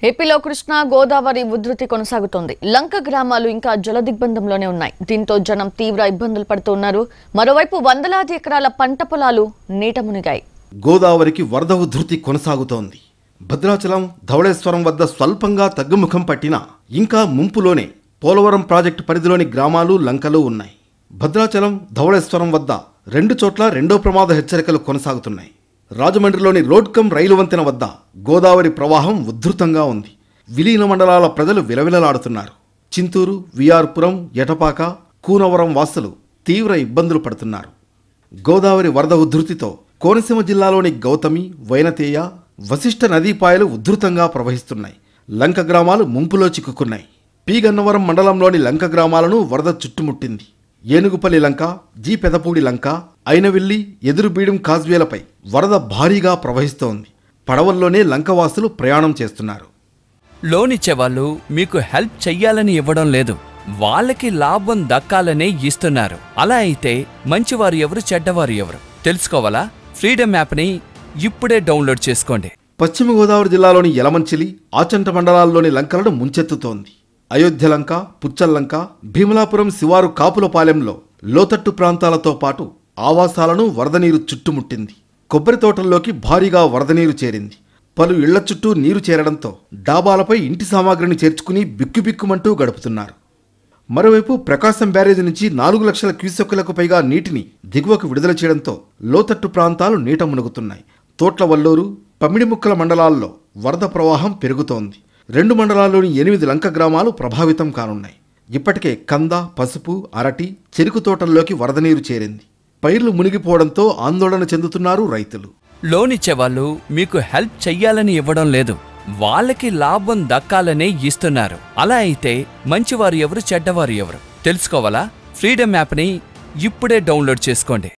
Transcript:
ఏపీలో కృష్ణా గోదావరి ఉధృతి కొనసాగుతోంది లంక గ్రామాలు ఇంకా జలదిగ్బంధంలోనే ఉన్నాయి దీంతో జనం తీవ్ర ఇబ్బందులు పడుతున్నారు మరోవైపు వందలాది ఎకరాల పంట పొలాలు నీట మునిగాయి గోదావరికి వరద ఉధృతి కొనసాగుతోంది భద్రాచలం ధవళేశ్వరం వద్ద స్వల్పంగా తగ్గుముఖం పట్టినా ఇంకా ముంపులోనే పోలవరం ప్రాజెక్టు పరిధిలోని గ్రామాలు లంకలు ఉన్నాయి భద్రాచలం ధవళేశ్వరం వద్ద రెండు చోట్ల రెండో ప్రమాద హెచ్చరికలు కొనసాగుతున్నాయి రాజమండ్రిలోని రోడ్ కమ్ రైలు వంతెన వద్ద గోదావరి ప్రవాహం ఉధృతంగా ఉంది విలీన మండలాల ప్రజలు విలవిలలాడుతున్నారు చింతూరు విఆర్పురం ఎటపాక కూనవరం వాసులు తీవ్ర ఇబ్బందులు పడుతున్నారు గోదావరి వరద ఉధృతితో కోనసీమ జిల్లాలోని గౌతమి వైనతేయ వశిష్ఠ నదీపాయలు ఉధృతంగా ప్రవహిస్తున్నాయి లంక గ్రామాలు ముంపులో చిక్కుకున్నాయి పి గన్నవరం మండలంలోని లంక గ్రామాలను వరద చుట్టుముట్టింది ఏనుగుపల్లి లంక జీ పెదపూడి లంక అయినవిల్లి ఎదురుబీడుం కాజ్వేలపై వరద భారీగా ప్రవహిస్తోంది పడవల్లోనే లంకవాసులు ప్రయాణం చేస్తున్నారు లోన్ ఇచ్చేవాళ్ళు మీకు హెల్ప్ చెయ్యాలని ఇవ్వడం లేదు వాళ్ళకి లాభం దక్కాలనే ఇస్తున్నారు అలా అయితే మంచివారు ఎవరు చెడ్డవారు ఎవరు తెలుసుకోవాలా ఫ్రీడమ్ యాప్ని ఇప్పుడే డౌన్లోడ్ చేసుకోండి పశ్చిమ గోదావరి జిల్లాలోని యలమంచిలి ఆచంట మండలాల్లోని లంకలను ముంచెత్తుతోంది అయోధ్య లంక పుచ్చల్లంక భీమలాపురం శివారు కాపులపాలెంలో లోతట్టు ప్రాంతాలతో పాటు ఆవాసాలను వరద నీరు చుట్టుముట్టింది కొబ్బరి తోటల్లోకి భారీగా వరద నీరు చేరింది పలు ఇళ్ల చుట్టూ నీరు చేరడంతో డాబాలపై ఇంటి సామాగ్రిని చేర్చుకుని బిక్కుబిక్కుమంటూ గడుపుతున్నారు మరోవైపు ప్రకాశం బ్యారేజీ నుంచి నాలుగు లక్షల క్యూసెక్కులకు పైగా నీటిని దిగువకు విడుదల చేయడంతో లోతట్టు ప్రాంతాలు నీట మునుగుతున్నాయి తోట్లవల్లూరు పమిడిముక్కల మండలాల్లో వరద ప్రవాహం పెరుగుతోంది రెండు మండలాల్లోని ఎనిమిది లంక గ్రామాలు ప్రభావితం కానున్నాయి ఇప్పటికే కంద పసుపు అరటి చెరుకు తోటల్లోకి వరద నీరు చేరింది పైర్లు మునిగిపోవడంతో ఆందోళన చెందుతున్నారు రైతులు లోన్ ఇచ్చేవాళ్ళు మీకు హెల్ప్ చెయ్యాలని ఇవ్వడం లేదు వాళ్ళకి లాభం దక్కాలనే ఇస్తున్నారు అలా అయితే మంచివారు ఎవరు చెడ్డవారు ఎవరు తెలుసుకోవాలా ఫ్రీడమ్ యాప్ని ఇప్పుడే డౌన్లోడ్ చేసుకోండి